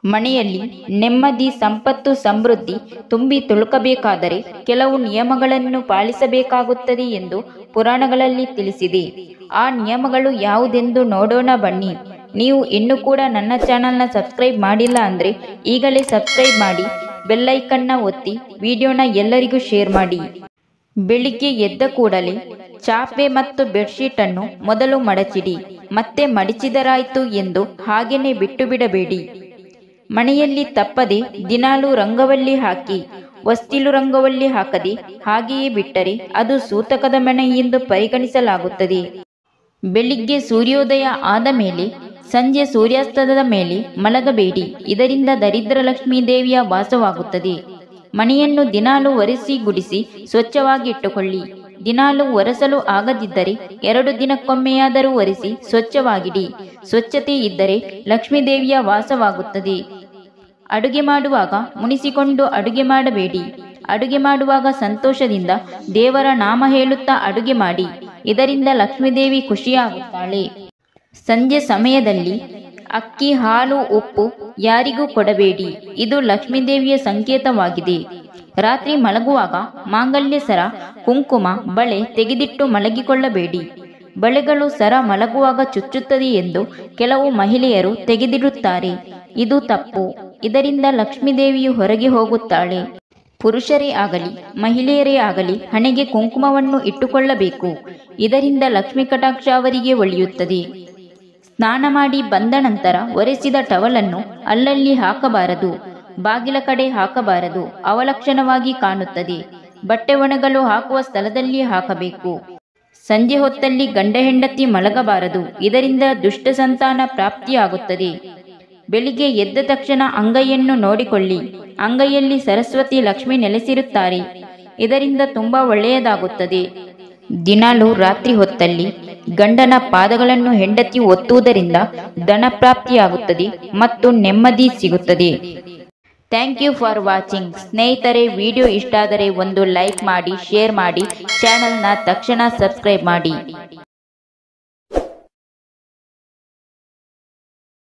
ಮನೆಯಲ್ಲಿ ನೆಮ್ಮದಿ ಸಂಪತ್ತು ಸಮೃದ್ಧಿ ತುಂಬಿ ತುಳುಕಬೇಕಾದರೆ ಕೆಲವು ನಿಯಮಗಳನ್ನು ಪಾಲಿಸಬೇಕಾಗುತ್ತದೆ ಎಂದು ಪುರಾಣಗಳಲ್ಲಿ ತಿಳಿಸಿದೆ ಆ ನಿಯಮಗಳು ಯಾವುದೆಂದು ನೋಡೋಣ ಬನ್ನಿ ನೀವು ಇನ್ನೂ ಕೂಡ ನನ್ನ ಚಾನಲ್ನ ಸಬ್ಸ್ಕ್ರೈಬ್ ಮಾಡಿಲ್ಲ ಅಂದರೆ ಈಗಲೇ ಸಬ್ಸ್ಕ್ರೈಬ್ ಮಾಡಿ ಬೆಲ್ಲೈಕನ್ನ ಒತ್ತಿ ವಿಡಿಯೋನ ಎಲ್ಲರಿಗೂ ಶೇರ್ ಮಾಡಿ ಬೆಳಿಗ್ಗೆ ಎದ್ದ ಕೂಡಲೇ ಚಾಪೆ ಮತ್ತು ಬೆಡ್ಶೀಟ್ ಅನ್ನು ಮೊದಲು ಮಡಚಿಡಿ ಮತ್ತೆ ಮಡಚಿದರಾಯ್ತು ಎಂದು ಹಾಗೇನೆ ಬಿಟ್ಟು ಬಿಡಬೇಡಿ ಮನೆಯಲ್ಲಿ ತಪ್ಪದೆ ದಿನಾಲು ರಂಗವಲ್ಲಿ ಹಾಕಿ ಹೊಸ್ತಿಲು ರಂಗವಲ್ಲಿ ಹಾಕದೆ ಹಾಗೆಯೇ ಬಿಟ್ಟರೆ ಅದು ಸೂತಕದ ಮನೆ ಎಂದು ಪರಿಗಣಿಸಲಾಗುತ್ತದೆ ಬೆಳಿಗ್ಗೆ ಸೂರ್ಯೋದಯ ಆದ ಮೇಲೆ ಸಂಜೆ ಸೂರ್ಯಾಸ್ತದ ಮೇಲೆ ಮಲಗಬೇಡಿ ಇದರಿಂದ ದರಿದ್ರ ಲಕ್ಷ್ಮೀ ದೇವಿಯ ವಾಸವಾಗುತ್ತದೆ ಮನೆಯನ್ನು ದಿನಾಲು ಒರೆಸಿ ಗುಡಿಸಿ ಸ್ವಚ್ಛವಾಗಿ ಇಟ್ಟುಕೊಳ್ಳಿ ದಿನಾಲು ಒರೆಸಲು ಆಗದಿದ್ದರೆ ಎರಡು ದಿನಕ್ಕೊಮ್ಮೆಯಾದರೂ ಒರೆಸಿ ಸ್ವಚ್ಛವಾಗಿಡಿ ಸ್ವಚ್ಛತೆ ಇದ್ದರೆ ಲಕ್ಷ್ಮೀದೇವಿಯ ವಾಸವಾಗುತ್ತದೆ ಅಡುಗೆ ಮಾಡುವಾಗ ಮುನಿಸಿಕೊಂಡು ಅಡುಗೆ ಮಾಡಬೇಡಿ ಅಡುಗೆ ಮಾಡುವಾಗ ಸಂತೋಷದಿಂದ ದೇವರ ನಾಮ ಹೇಳುತ್ತಾ ಅಡುಗೆ ಮಾಡಿ ಇದರಿಂದ ಲಕ್ಷ್ಮೀದೇವಿ ಖುಷಿಯಾಗುತ್ತಾಳೆ ಸಂಜೆ ಸಮಯದಲ್ಲಿ ಅಕ್ಕಿ ಹಾಲು ಉಪ್ಪು ಯಾರಿಗೂ ಕೊಡಬೇಡಿ ಇದು ಲಕ್ಷ್ಮೀದೇವಿಯ ಸಂಕೇತವಾಗಿದೆ ರಾತ್ರಿ ಮಲಗುವಾಗ ಮಾಂಗಲ್ಯ ಸರ ಕುಂಕುಮ ಬಳೆ ತೆಗೆದಿಟ್ಟು ಮಲಗಿಕೊಳ್ಳಬೇಡಿ ಬಳೆಗಳು ಸರ ಮಲಗುವಾಗ ಚುಚ್ಚುತ್ತದೆ ಎಂದು ಕೆಲವು ಮಹಿಳೆಯರು ತೆಗೆದಿಡುತ್ತಾರೆ ಇದು ತಪ್ಪು ಇದರಿಂದ ಲಕ್ಷ್ಮೀದೇವಿಯು ಹೊರಗೆ ಹೋಗುತ್ತಾಳೆ ಪುರುಷರೇ ಆಗಲಿ ಮಹಿಳೆಯರೇ ಆಗಲಿ ಹಣೆಗೆ ಕುಂಕುಮವನ್ನು ಇಟ್ಟುಕೊಳ್ಳಬೇಕು ಇದರಿಂದ ಲಕ್ಷ್ಮೀ ಕಟಾಕ್ಷ ಅವರಿಗೆ ಒಳಿಯುತ್ತದೆ ಸ್ನಾನ ಮಾಡಿ ಬಂದ ನಂತರ ಒರೆಸಿದ ಟವಲನ್ನು ಅಲ್ಲಲ್ಲಿ ಹಾಕಬಾರದು ಬಾಗಿಲ ಕಡೆ ಹಾಕಬಾರದು ಅವಲಕ್ಷಣವಾಗಿ ಕಾಣುತ್ತದೆ ಬಟ್ಟೆ ಒಣಗಲು ಹಾಕುವ ಸ್ಥಳದಲ್ಲಿ ಹಾಕಬೇಕು ಸಂಜೆ ಹೊತ್ತಲ್ಲಿ ಗಂಡ ಹೆಂಡತಿ ಮಲಗಬಾರದು ಇದರಿಂದ ದುಷ್ಟ ಸಂತಾನ ಪ್ರಾಪ್ತಿಯಾಗುತ್ತದೆ ಬೆಳಿಗ್ಗೆ ಎದ್ದ ತಕ್ಷಣ ಅಂಗೈಯನ್ನು ನೋಡಿಕೊಳ್ಳಿ ಅಂಗೈಯಲ್ಲಿ ಸರಸ್ವತಿ ಲಕ್ಷ್ಮಿ ನೆಲೆಸಿರುತ್ತಾರೆ ಇದರಿಂದ ತುಂಬಾ ಒಳ್ಳೆಯದಾಗುತ್ತದೆ ದಿನಾಲು ರಾತ್ರಿ ಹೊತ್ತಲ್ಲಿ ಗಂಡನ ಪಾದಗಳನ್ನು ಹೆಂಡತಿ ಒತ್ತುವುದರಿಂದ ಧನ ಪ್ರಾಪ್ತಿಯಾಗುತ್ತದೆ ಮತ್ತು ನೆಮ್ಮದಿ ಸಿಗುತ್ತದೆ ಥ್ಯಾಂಕ್ ಯು ಫಾರ್ ವಾಚಿಂಗ್ ಸ್ನೇಹಿತರೆ ವಿಡಿಯೋ ಇಷ್ಟ ಆದರೆ ಒಂದು ಲೈಕ್ ಮಾಡಿ ಶೇರ್ ಮಾಡಿ ಚಾನಲ್ನ ತಕ್ಷಣ ಸಬ್ಸ್ಕ್ರೈಬ್ ಮಾಡಿ